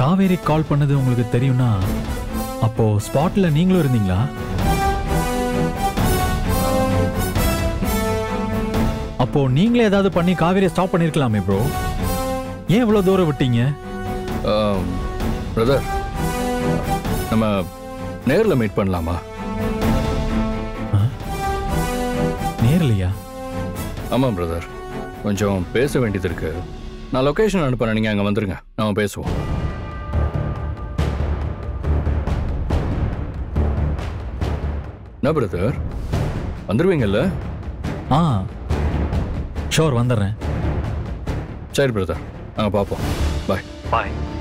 காவேரி கால் பண்ணது உங்களுக்கு தெரியும்னா அப்போ ஸ்பாட்ல நீங்களும் இருந்தீங்களா அப்போ நீங்களே ஏதாவது பண்ணி காவேரியை ஸ்டாப் பண்ணிருக்கலாமே ப்ரோ ஏன் இவ்வளவு தூரம் விட்டீங்க பிரதர் நம்ம நேரில் மீட் பண்ணலாமா நேர்லையா ஆமாம் பிரதர் கொஞ்சம் பேச வேண்டியது இருக்கு நான் லொக்கேஷன் அனுப்புறேன் நீங்கள் அங்கே வந்துருங்க நாம பேசுவோம் என்ன பிரதர் வந்துருவீங்கல்ல ஆ ஷோர் வந்துடுறேன் சரி பிரதர் நாங்கள் பார்ப்போம் பாய் பாய்